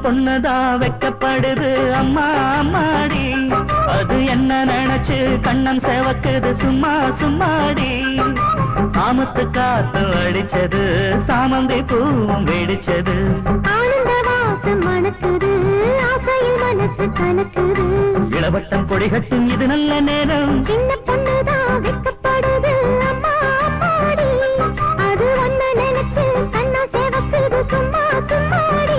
பொண்ணுதான் வெக்கப்படுது அம்மா அம்மாடி அது என்ன நினைச்சு கண்ணம் செவக்குது சும்மா சும்மாடி சாமத்து காத்து அடிச்சது சாமந்தி பூவும் வெடிச்சது ஆனந்த வாசம் மணக்குது ஆசையில் மனசு கலக்குது இளவட்டம் கொடிகட்டும் இது நல்ல நேரம் சின்ன பொண்ணுதான் வெக்கப்படுது அம்மா அம்மாடி அது ஒன்ன நினைச்சு கண்ணா சேவக்குது சும்மா சும்மாடி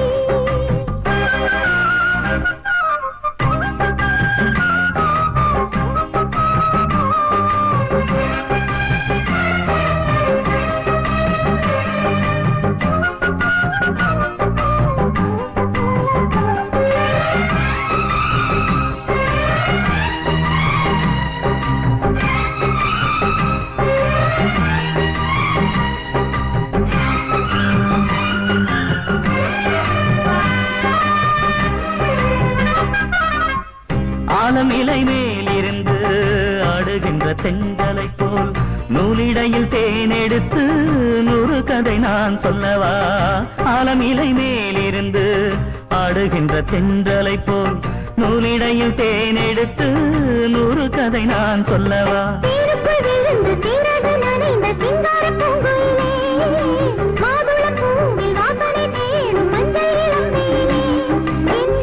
ஆலம் இலை மேலிருந்து ஆடுகின்ற தென்றலை போல் நூலிடையில் தேனெடுத்து நூறு கதை நான் சொல்லவா ஆலம் இலை மேலிருந்து ஆடுகின்ற தென்றலை போல் நூலிடையில் தேனெடுத்து நூறு கதை நான் சொல்லவா தேருக்குள் விழுந்து சீரகு நனைந்த சிங்கார பூங்குயிலே மாதுள பூவில் வாசனை தேடும் மஞ்சள் இளம் மேலே என்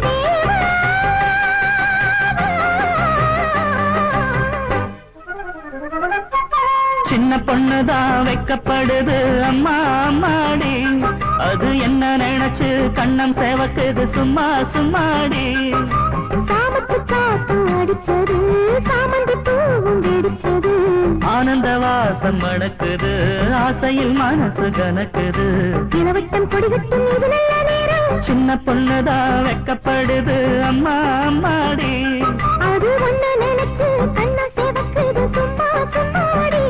தேவா சின்ன பொண்ணுதான் வைக்கப்படுது அம்மா அம்மாடி அது என்ன நினைச்சு கண்ணம் சேவக்குது சும்மா சும்மாடி சாமத்து காத்து அடிச்சது சாமந்தி பூவும் வெடிச்சது ஆனந்த வாசம் மணக்குது ஆசையில் மனசு கணக்குது இளவட்டம் கொடிகட்டும் இது நல்ல நேரம் சின்ன பொண்ணுதான் வெக்கப்படுது அம்மா அம்மாடி அது ஒன்ன நினைச்சு கண்ணா சேவக்குது சும்மா சும்மாடி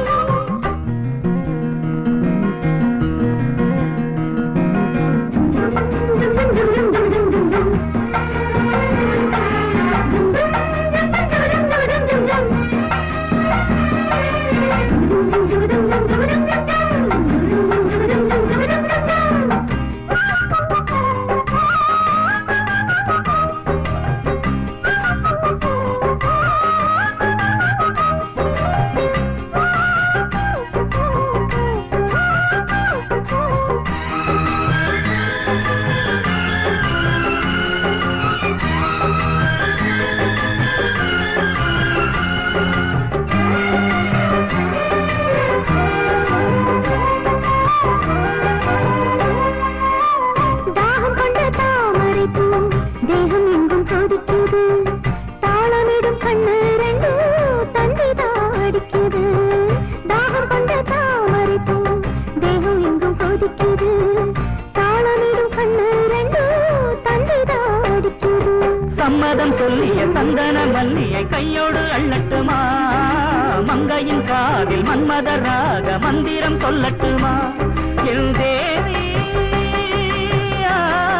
தாகம் கொண்ட தாமரை பூ தேகம் எங்கும் கொதிக்குது தாளமிடும் கண்ணு ரெண்டும் தந்திதான் அடிக்குது தாகம் கொண்ட தாமரை பூ தேகம் எங்கும் கொதிக்குது தாளமிடும் கண்ணு ரெண்டும் தந்திதான் அடிக்குது சம்மதம் சொல்லிய சந்தன மல்லியை கையோடு அள்ளட்டுமா மங்கையின் காதில் மன்மத ராக மந்திரம் சொல்லட்டுமா என் தேவி ஆ.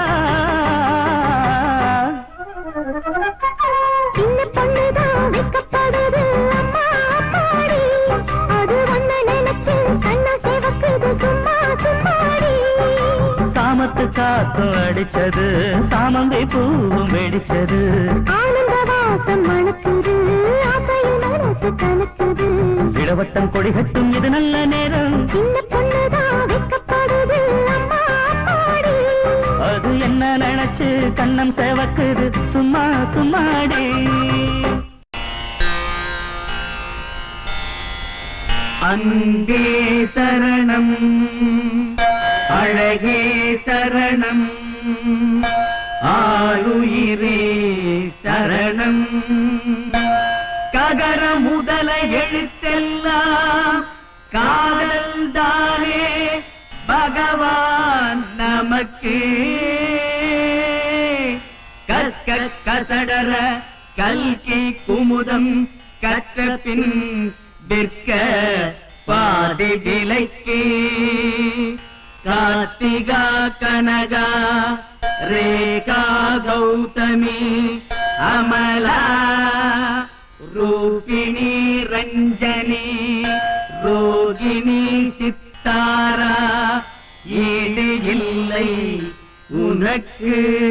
சின்ன பொண்ணுதான் வைக்கப்படுது அம்மா அம்மாடி அது ஒன்ன நினைச்சு கண்ணா சேவக்குது சும்மா சும்மாடி சாமத்து காத்து அடிச்சது சாமந்தை பூவும் வெடிச்சது ஆனந்த வாசம் மணக்குது ஆசையில் மனசு கலக்குது இளவட்டம் கொடிகட்டும் இது நல்ல நேரம் சின்ன பொண்ணுதான் வைக்கப்படுது அம்மா அம்மாடி அது என்ன நினைச்சு கண்ணம் சேவக்குது சும்மா சும்மாடி அன்பே சரணம் அழகே சரணம் ஆளுயிரே சரணம் ககர முதல எழுத்தெல்லாம் காதல் தானே பகவான் நமக்கு கற்க கசடர கல்கி குமுதம் கற்ற பின் விற்க பாதி விலைக்கு கார்த்திகா கனகா ரேகா கௌதமி அமலா ரூபிணி ரஞ்சனி ரோகிணி சித்தாரா ஈடு இல்லை உன் உனக்கு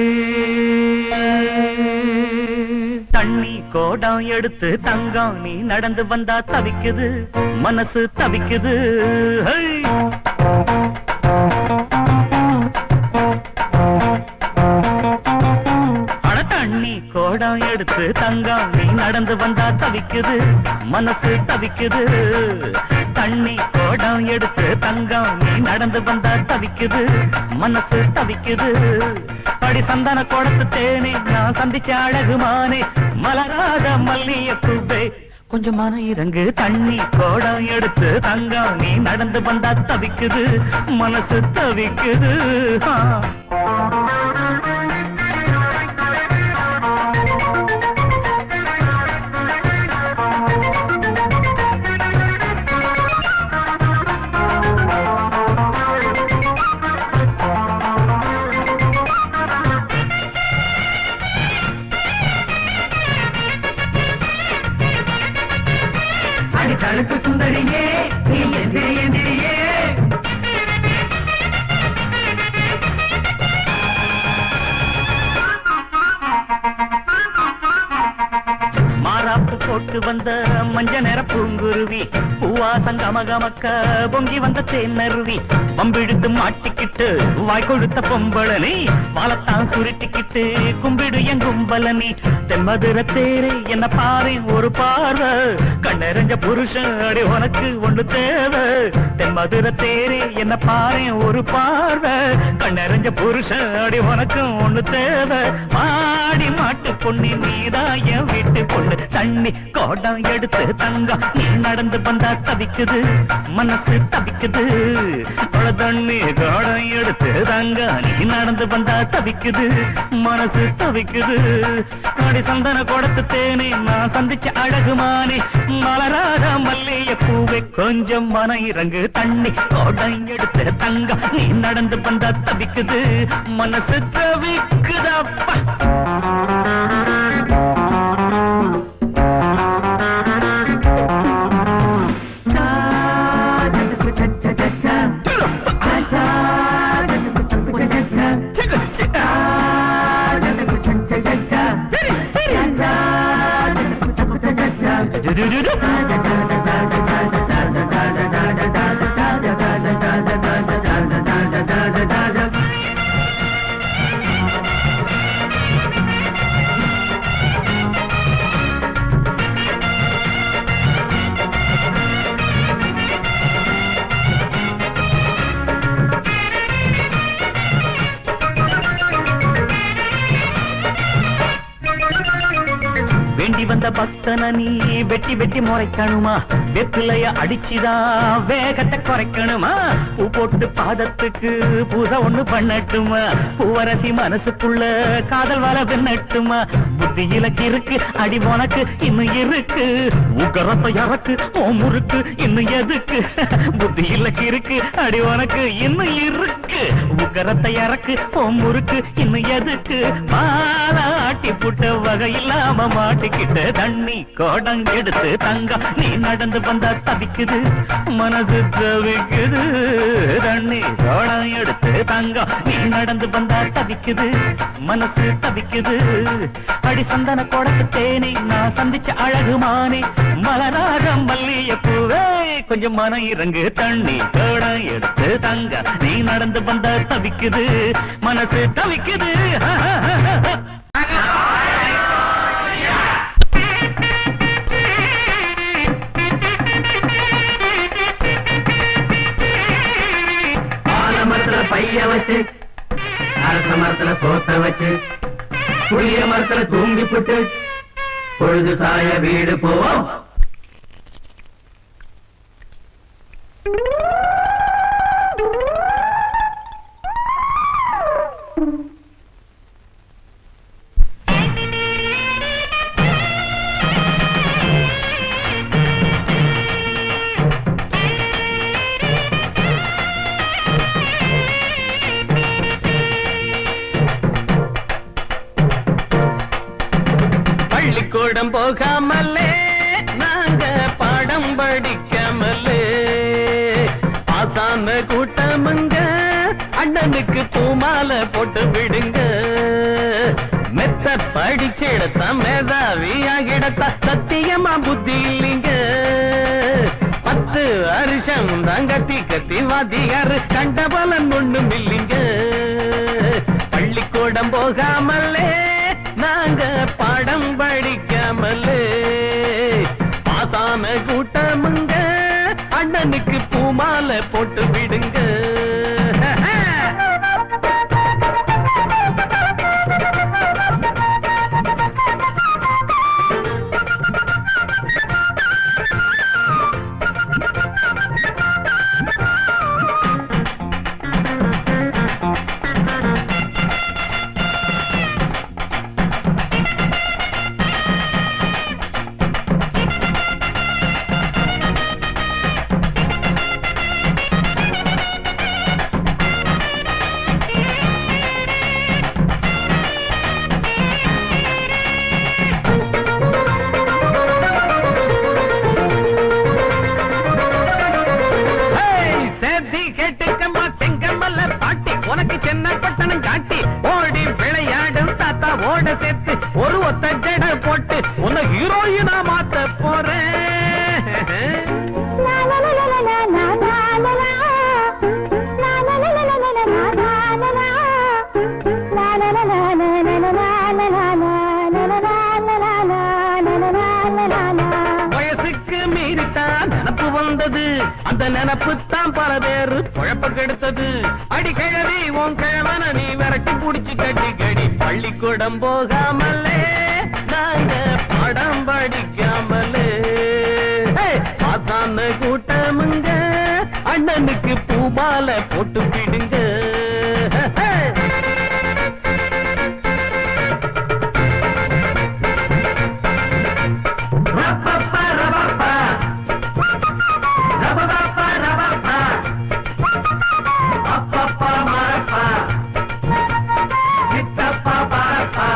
தண்ணி கோடம் எடுத்து தங்கம் நீ நடந்து வந்தா தவிக்குது மனசு தவிக்குது ஹை! அட தண்ணி கோடம் எடுத்து தங்கம் நீ நடந்து வந்தா தவிக்குது மனசு தவிக்குது தண்ணி கோடம் எடுத்து தங்கம் நீ நடந்து வந்தா தவிக்குது மனசு தவிக்குது அடி சந்தன கோடத்து தேனே நான் சந்திச்ச அழகுமானே மலராத மல்லிய பூவே கொஞ்சம் மன இறங்கு தண்ணி கோடம் எடுத்து தங்கம் நீ நடந்து வந்தா தவிக்குது மனசு தவிக்குது ஆ. அடி தழுக்கு சுந்தரியே நீ எந்திரி எந்திரியே மாறாப்பு போட்டு வந்த மஞ்ச நிற பூங்குருவி பூவாசம் கமகமக்க பொங்கி வந்த தேனருவி பம்பிழுத்து மாட்டிக்கிட்டு வாய் கொழுத்த பொம்பளனி வாழத்தான் சுருட்டிக்கிட்டு கும்பிடு என் கும்பலனி தென்மதுர தேரே என்ன பாரு ஒரு பார்வை கண்ணெறிஞ்ச புருஷன் அடி உனக்கு ஒண்ணு தேவை தென்மதுர தேரே என்ன பாரு ஒரு பார்வை கண்ணெறிஞ்ச புருஷன் அடி உனக்கு ஒண்ணு தேவை மாடி மாட்டு பொண்ணு நீதான் என் வீட்டு பொண்ணு தண்ணி கோடம் எடுத்து தங்கம் நீ நடந்து வந்தா தவிக்குது மனசு தவிக்குது அட தண்ணி கோடம் எடுத்து தங்கம் நீ நடந்து வந்தா தவிக்குது மனசு தவிக்குது அடி சந்தன கோடத்து தேனே நான் சந்திச்ச அழகுமானே மலராத மல்லிய பூவே கொஞ்சம் மன இறங்கு தண்ணி கோடம் எடுத்து தங்கம் நீ நடந்து வந்தா தவிக்குது மனசு தவிக்குதப்பா வேண்டி வந்த பக்தன நீ வெட்டி வெட்டி முறைக்கணுமா வெப்பிலைய அடிச்சுதான் வேகத்தை குறைக்கணுமா பூ போட்டு பாதத்துக்கு பூசை ஒண்ணு பண்ணட்டுமா பூவரசி மனசுக்குள்ள காதல் வர பின்னட்டுமா புத்தியில இருக்கு அடி உனக்கு இன்னும் இருக்கு உக்கரத்தை இறக்கு ஓ முறுக்கு இன்னும் எதுக்கு புத்தியில இருக்கு அடி உனக்கு இன்னும் இருக்கு உக்கரத்தை இறக்கு ஓ முறுக்கு இன்னும் எதுக்கு மாலாட்டி புட்ட வகை இல்லாம மாட்டிக்கிட்டு தண்ணி கோடம் எடுத்து தங்கம் நீ நடந்து வந்தா தவிக்குது மனசு தவிக்குது தண்ணி கோடம் எடுத்து தங்கம் நீ நடந்து வந்தா தவிக்குது மனசு தவிக்குது அடி சந்தன கோடத்து தேனி நான் சந்திச்ச அழகுமானே மலராக மல்லிய பூவே கொஞ்சம் மன இறங்கு தண்ணி கோடம் எடுத்து தங்க நீ நடந்து வந்தா தவிக்குது மனசு தவிக்குது ஆலமரத்துல பைய வச்சு அரச மரத்துல சோத்த வச்சு புளிய மரத்துல தூங்கி போட்டு பொழுது சாய வீடு போவோம் பள்ளிக்கூடம் போகாமலே நாங்க பாடம் படிக்காமலே ஆசான கூட்டமுங்க அண்ண அண்ணனுக்கு பூமாலை போட்டு விடுங்க மெத்த படிச்செடுத்த மேதாவியாகிடத்த சத்தியமா புத்தி இல்லைங்க பத்து வருஷம் தான் கத்தி கத்தி வாத்தியாரு கண்ட பலன் ஒண்ணும் இல்லைங்க பள்ளிக்கூடம் போகாமலே நாங்க பாடம் படிக்காமலே பாசான கூட்டமுங்க அண்ணனுக்கு பூமாலை போட்டு விடுங்க ஹேய், சேத்தி கேட்டுக்கம்மா செங்கமல்ல பாட்டி உனக்கு சென்னை பட்டணம் காட்டி ஓடி விளையாடும் தாத்தா ஓட சேர்த்து ஒரு ஒத்த ஜட போட்டு உன்னை ஹீரோயினா மாத்த போறேன் லா லா லா லா லா லா லா லா லா. லா லா லா லா லா லா லா லா லா லா. லா லா லா லா லா லா லா லா லா லா லா. லா லா லா லா லா லா லா லா லா லா லா. வயசுக்கு மீறித்தான் நினப்பு வந்தது அந்த நினப்பு தான் பல பேரு குழப்ப கெடுத்தது அடி கிழவி உன் கிழவன நீ விரட்டி புடிச்சு கட்டி கடி பள்ளிக்கூடம் போகாமலே நாங்க படம் படிக்காமலே ஹே, பாசான கூட்டமுங்க அண்ணனுக்கு பூமாலை போட்டு விடுங்க ஹே. ரப்பப்பா, ரப்பப்பா. ரப்பப்பா, ரப்பப்பா. அப்பப்பா, மரப்பா. சித்தப்பா, பரப்பா.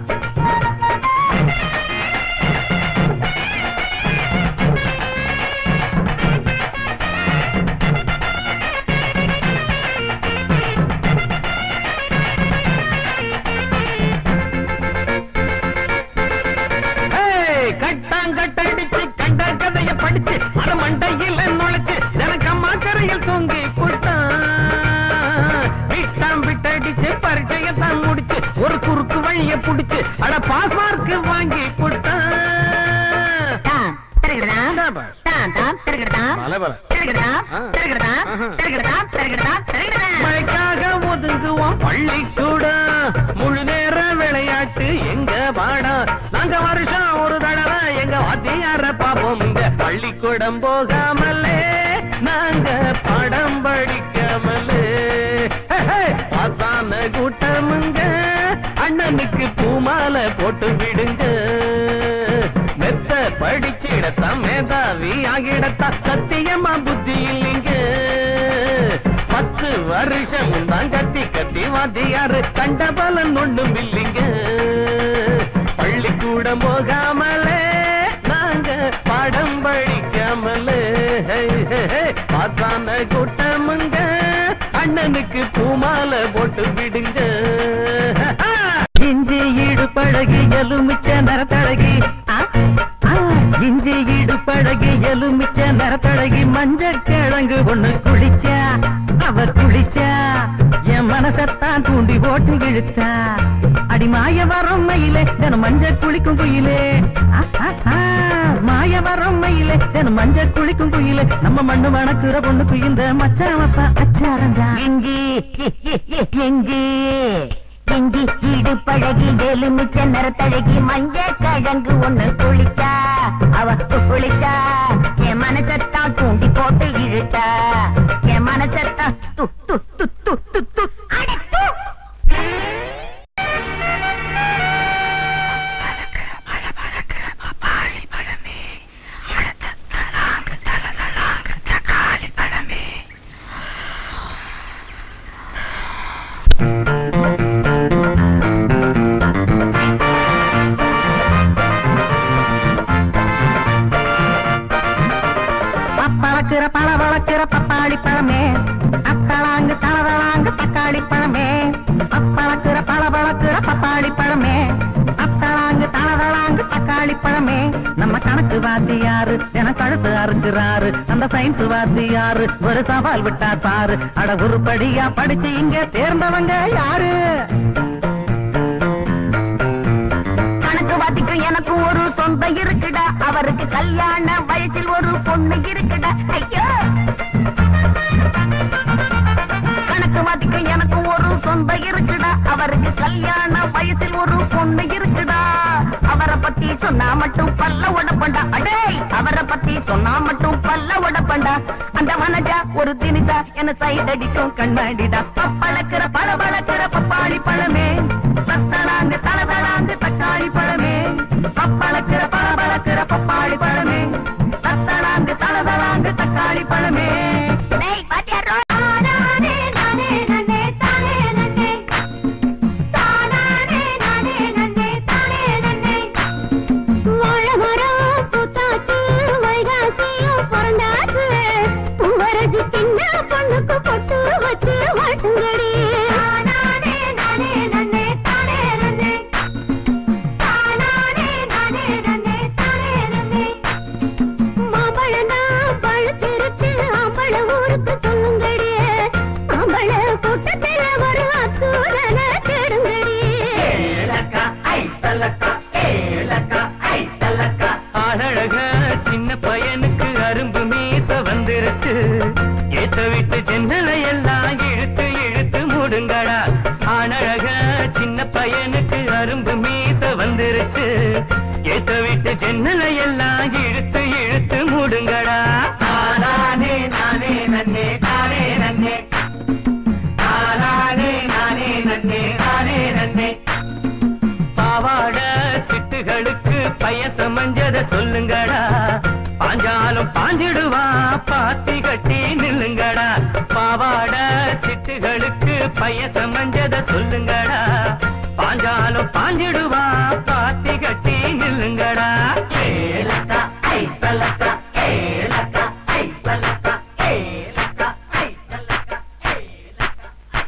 ஏய், கட்டாங்கட்டடிச்சு கண்ட கதைய படிச்சு அத மண்டையில நுழைச்சு எனக்கு அம்மா கரையில் தூங்கி போட்டான் விட்டாம் விட்டடிச்சு பரீட்சையத்தான் முடிச்சு ஒரு குறுக்கு வழிய புடிச்சு அட பாஸ் மார்க் வாங்கி போட்டான் தான் திரகடதாம் தான் தான் திரகடதாம் மலைபலம். திரகடதாம் ஆ. திரகடதாம் ஆஹா. திரகடதாம் திரகடதாம் திரகடதாம் மழைக்காக ஒதுங்குவோம் பள்ளிக்கூடம் முழு நேர விளையாட்டு எங்க பாடம் நாங்க வருஷம் ஒரு தடவை எங்க வாத்தியார பாப்போம் இங்க பள்ளிக்கூடம் போகாமலே நாங்க படம் படிக்காமலே ஹே, ஹே, பாசான கூட்டமுங்க அண்ணனுக்கு பூமாலை போட்டு விடுங்க மெத்த படிச்சிடத்தா மேதாவி ஆகிடத்தா சத்தியமா புத்தி இல்லைங்க பத்து வருஷம் தான் கத்தி கத்தி வாத்தியாரு கண்ட பலன் ஒண்ணும் இல்லைங்க பள்ளிக்கூடம் போகாமலே நாங்க பாடம் படிக்காமலே ஹே, ஹே, ஹே, பாசான கூட்டமுங்க அண்ணனுக்கு பூமாலை போட்டு விடுங்க இஞ்சி ஈடு பழகி எலுமிச்ச நரத்தழகி இஞ்சி ஈடு பழகி எலுமிச்ச நரத்தழகி மஞ்ச கிழங்கு ஒண்ணு குளிச்சா அவ குளிச்சா என் மனசத்தான் தூண்டி போட்டு இழுத்தா அடி மாய வரும் மயிலே தினம் மஞ்ச குளிக்கும் குயிலே ஆ, ஆ, ஆ, மாய வரும் மயிலே தினம் மஞ்ச குளிக்கும் குயிலே நம்ம மண்ணு வணக்குற பொண்ணுக்கு இந்த மச்சாவப்பா அச்சாரந்தா இஞ்சி இஞ்சி இஞ்சி ஈடு பழகி எலுமிச்ச நிறத்தழகி மஞ்ச கிழங்கு ஒண்ணு குளிச்சா அவ குளிச்சா என் மனசத்தான் தூண்டி போட்டு இழுத்தா என் மனசத்தான் து து து து து து அட து. பப்பளக்கிற பழ வளக்கிற பப்பாளி பப்பாளி பழமே நம்ம கணக்கு வாத்தியாரு என கழுத்து அறுக்கிறாரு அந்த சயின்ஸ் வாத்தியாரு ஒரு சவால் விட்டா சாரு அட உருப்படியா படிச்சு இங்க தேர்ந்தவங்க யாரு கணக்கு வாத்திக்கும் எனக்கு ஒரு சொந்த இருக்குடா அவருக்கு கல்யாண வயசில் ஒரு பொண்ணு இருக்குடா ஐயோ கணக்கு வாத்திக்கும் எனக்கு ஒரு சொந்த இருக்குடா அவருக்கு கல்யாண வயசில் ஒரு பொண்ணு இருக்குடா அவரை பத்தி சொன்னா மட்டும் பல்ல உடப்பண்டா அடே அவரை பத்தி சொன்னா மட்டும் பல்ல உடப்பண்டா அந்த வனஜா ஒரு தினிதா என்ன சைட் அடிக்கும் கண்ணாடிடா பப்பளக்கிற பல பழக்கிற பப்பாளி பழமே தத்தலாங்கு தலதலாங்கு தக்காளி பழமே பப்பளக்கிற பல பழக்கிற பப்பாளி பழமே தத்தலாங்கு தலதலாங்கு தக்காளி பழமே டேய் பாத்தியாரோ தானானே நானே நன்னே தானே நன்னே தானானே நானே நன்னே தானே நன்னே வாழை மரம் பூத்தாச்சு வைகாசியும் பிறந்தாச்சு பூவரசி சின்ன பொண்ணுக்கு பொட்டு வச்சு வாட்டுங்கடி தானானே நானே நன்னே தானே நன்னே தானானே நானே நன்னே தானே நன்னே மாம்பழனா பழுத்திருக்கு ஆம்பள ஊருக்கு சொல்லுங்கடி ஆம்பள கூட்டத்துல ஒரு அசூரன தேடுங்கடி அழக சின்ன பையனுக்கு அரும்பு மீச வந்துருச்சு ஏத்த விட்டு ஜன்னலை எல்லாம் இழுத்து இழுத்து மூடுங்கடா அழக சின்ன பையனுக்கு அரும்பு மீச வந்துருச்சு ஏத்த விட்டு ஜன்னலை எல்லாம் இழுத்து இழுத்து மூடுங்கடா நானே நானே நன்னே நானே நன்னே நானே நானே நன்னே நானே நன்னே பாவாட சிட்டுகளுக்கு பயச மஞ்சத சொல்லுங்கடா பாஞ்சாலும் பாஞ்சிடுவா பாத்தி கட்டி நில்லுங்கடா பாவாட சிட்டுகளுக்கு பயச மஞ்சத சொல்லுங்கடா பாஞ்சாலும் பாஞ்சிடுவா பாத்தி கட்டி நில்லுங்கடா ஏலக்கா ஐ சலக்கா ஏலக்கா ஐ சலக்கா ஏலக்கா ஐ சலக்கா ஏலக்கா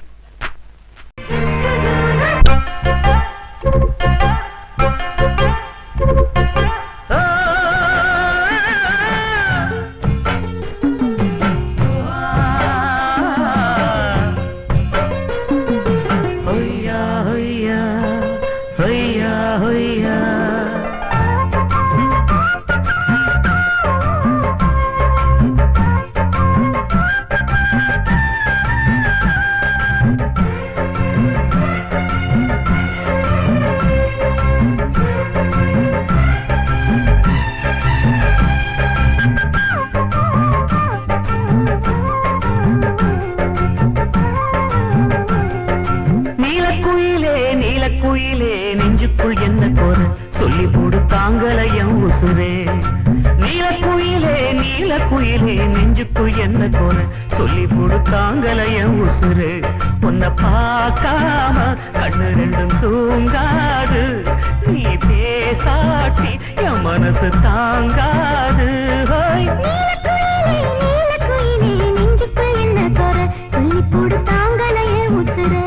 ஹொய்யா ஹொய்யா ஹொய்யா ஹொய்யா நீலக்குயிலே நீலக்குயிலே நெஞ்சுக்குள் என்ன கோர சொல்லி போடு தாங்கலையம் உசுரே நீலக்குயிலே நீலக்குயிலே நெஞ்சுக்குள் என்ன கோர சொல்லி போடு தாங்கலையம் உசுரே உன்னை பார்க்காம கண்ணு ரெண்டும் தூங்காது நீ பேசாட்டி என் மனசு தாங்காது ஹோய் நீலக்குயிலே நீலக்குயிலே நெஞ்சுக்குள் என்ன குறை சொல்லி போடு தாங்களையே உசுரே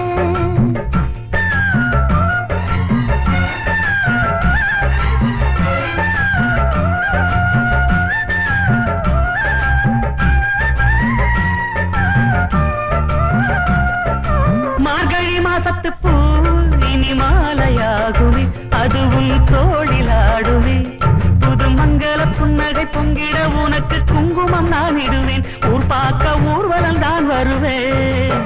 மார்கழி மாசத்து பூ இனி மாலையாகுமே அதுவும் தோழிலாடுமே புது மங்கள புன்னகை பொங்கிட உனக்கு குங்குமம் நான் இடுவேன் ஊர் பார்க்க ஊர்வலம் தான் வருவேன்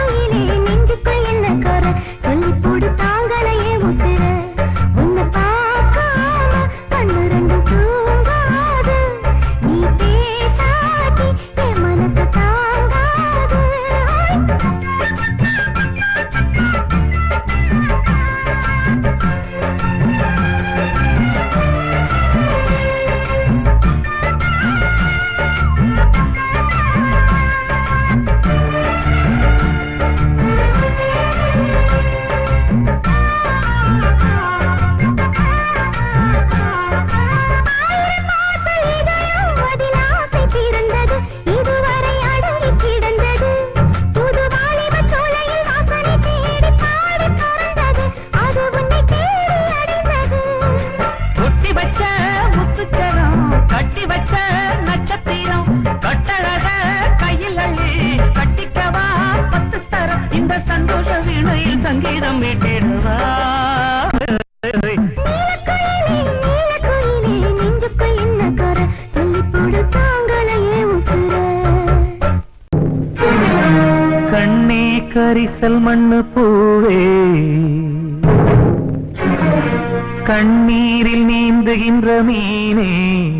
சொல்லி போடு தாங்களையே உசுர உன்னை சங்கீதம் மீட்டிடவா நீலக்குயிலே, நீலக்குயிலே, நெஞ்சுக்குள் என்ன குறை? சொல்லிப் போடு தாங்களையே உசுர. கண்ணே கரிசல் மண்ணு பூவே கண்ணீரில் நீந்துகின்ற மீனே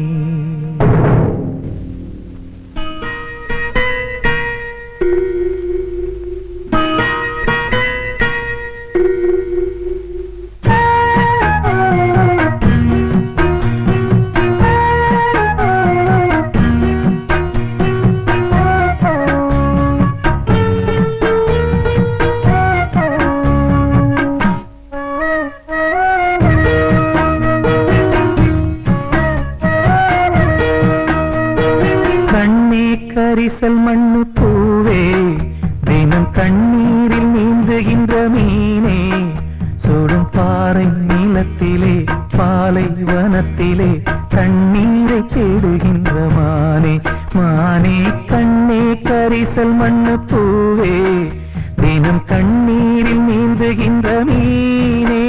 கண்ணே கரிசல் மண்ணு பூவே தினம் கண்ணீரில் நீந்துகின்ற மீனே சுடும் பாறை நீளத்திலே பாலை வனத்திலே தண்ணீரை தேடுகின்ற மானே மானே கண்ணே கரிசல் மண்ணு பூவே தினம் கண்ணீரில் நீந்துகின்ற மீனே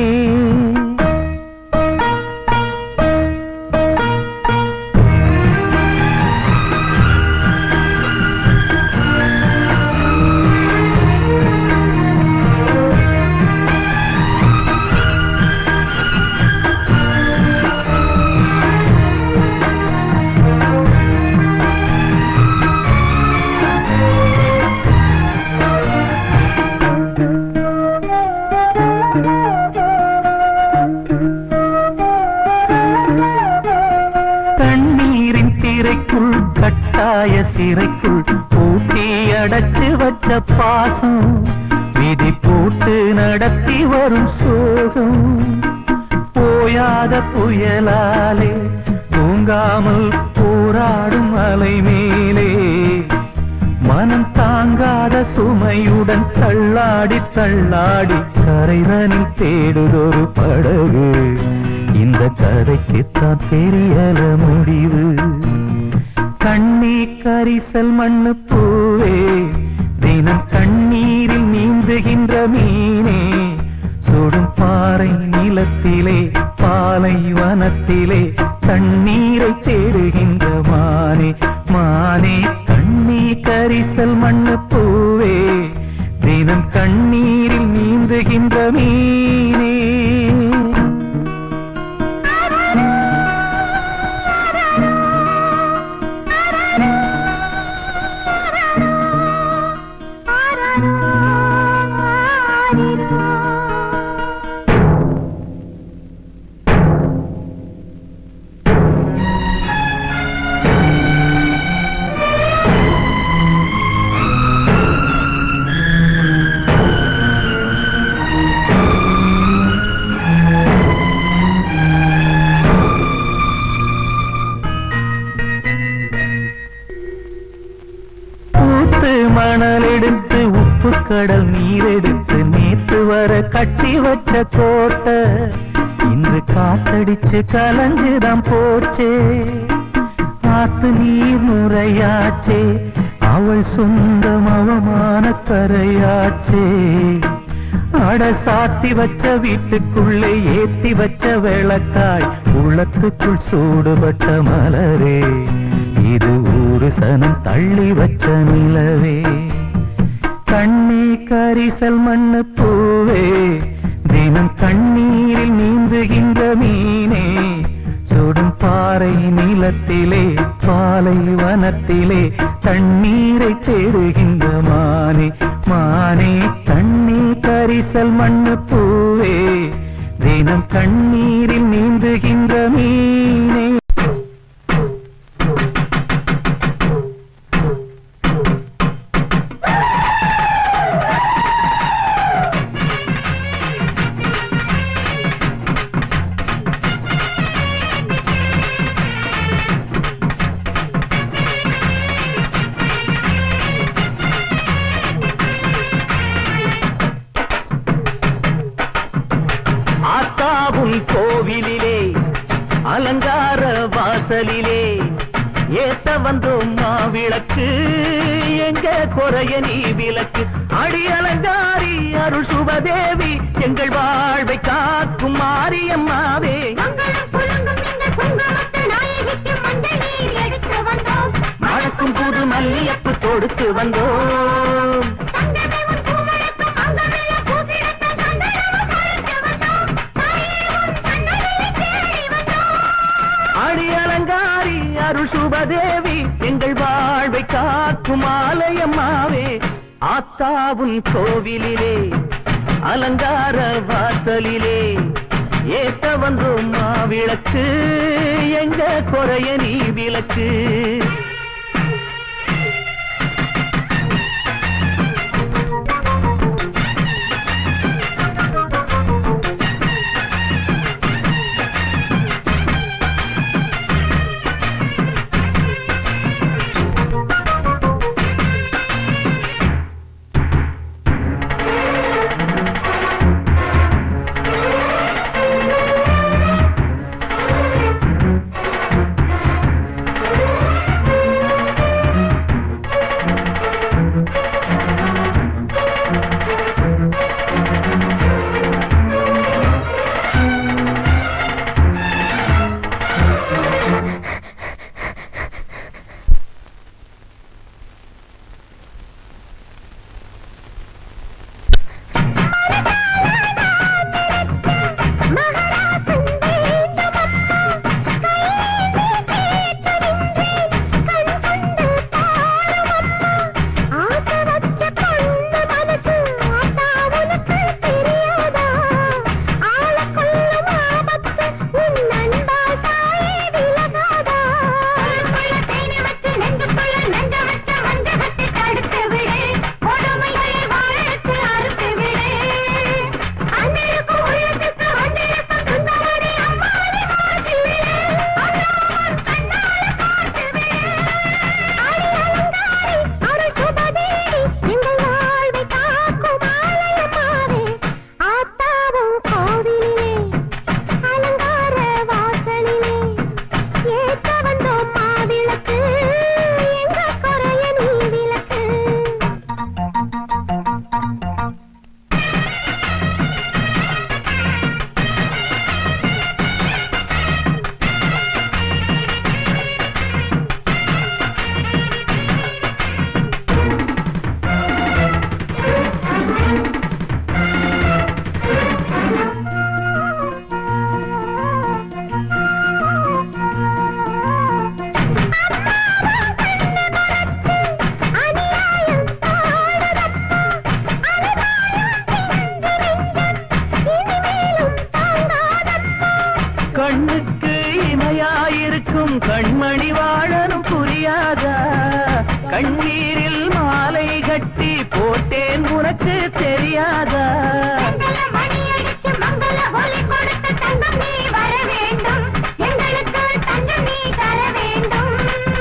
கண்ணீரின் திரைக்குள் கட்டாய சிறைக்குள் பூட்டி அடைச்சு வச்ச பாசம் விதி போட்டு நடத்தி வரும் சோகம் போயாத புயலாலே தூங்காமல் போராடும் அலை மேலே மனம் தாங்காத சுமையுடன் தள்ளாடி தள்ளாடி கரைதனில் தேடுதொரு படகு இந்த கதைக்குத்தான் தெரியல முடிவு கண்ணீ கரிசல் மண்ணு பூவே தினம் கண்ணீரில் நீந்துகின்ற மீனே சுடும் பாறை நிலத்திலே பாலை வனத்திலே தண்ணீரை தேடுகின்ற மானே மானே கண்ணீ கரிசல் மண்ணு பூவே தினம் கண்ணீரில் நீந்துகின்ற மீனே ஆராரோ, ஆரிரோ. ஊத்து மணல் எடுத்து உப்பு கடல் நீர் எடுத்து நேத்து வர கட்டி வச்ச கோட்டை இன்று காத்தடிச்சு கலஞ்சுதான் போச்சே ஆத்து நீர் முறையாச்சே அவள் சொந்தம் அவமான கரையாச்சே அட சாத்தி வச்ச வீட்டுக்குள்ளே ஏத்தி வச்ச விளக்காய் உள்ளத்துக்குள் சூடுபட்ட மலரே இது ஊரு சனம் தள்ளி வச்ச நிலவே கண்ணே கரிசல் மண்ணு பூவே தினம் கண்ணீரில் நீந்துகின்ற மீனே சுடும் பாறை நிலத்திலே பாலை வனத்திலே தண்ணீரை தேடுகின்ற மானே மானே கண்ணே கரிசல் மண்ணு பூவே தினம் கண்ணீரில் நீந்துகின்ற மீனே ஆத்தாவும் கோவிலிலே அலங்கார வாசலிலே ஏத்த வந்தோம் மாவிளக்கு எங்க குறைய நீ விளக்கு அடி அலங்காரி அருள் சுபதேவி எங்கள் வாழ்வை காக்கும் மாரியம்மாவே மங்களம் புலங்கும் இந்த குங்குமத்து நாயகிக்கு மஞ்சள் நீர் எடுத்து வந்தோம் மணக்கும் புது மல்லியப்பு கொடுத்து வந்தோம் தங்கமே உன் பூமழைக்கு அங்கமெல்ல பூசிடத்த சந்தனமும் பறித்து வந்தோம் தாயே உன் கண்ணலிலே தேடி வந்தோம் அடி அலங்காரி அருள் சுபதேவி எங்கள் வாழ்வை காக்கும் ஆலயம்மாவே ஆத்தாவும் கோவிலிலே அலங்கார வாசலிலே ஏத்த வந்தோம் மாவிளக்கு எங்க குறைய நீ விளக்கு கண்ணுக்கு இமையாயிருக்கும் கண்மணி வாழனும் புரியாதா கண்ணீரில் மாலை கட்டி போட்டேன் உனக்கு தெரியாதா மங்கள மணி அடிச்சு மங்கள ஒலி கொடுத்த தங்கம் நீ வர வேண்டும் எங்களுக்கு தங்கம் நீ தர வேண்டும்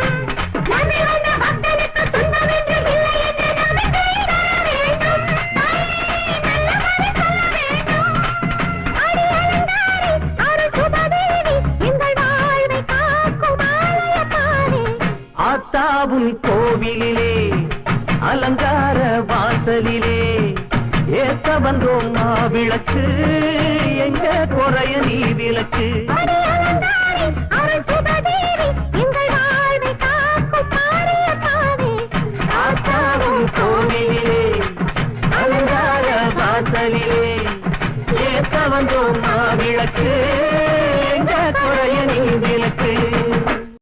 நம்பி வந்த பக்தனுக்கு துன்பம் என்று இல்லை என்று நம்பிக்கை தர வேண்டும் தாயே, நல்லவரை சொல்ல வேண்டும் அடி அலங்காரி அருள் சுபதேவி எங்கள் வாழ்வை காக்கும் ஆலயத்தானே ஆத்தாவும் கோவிலிலே அலங்கார வாசலிலே ஏத்த வந்தோம் மாவிளக்கு எங்க குறைய நீ விளக்கு அடி அலங்காரி அருள் சுபதேவி எங்கள் வாழ்வை காக்கும் ஆலயத்தானே ஆத்தாவும் கோவிலிலே அலங்கார வாசலிலே ஏத்த வந்தோம் மாவிளக்கு எங்க குறைய நீ விளக்கு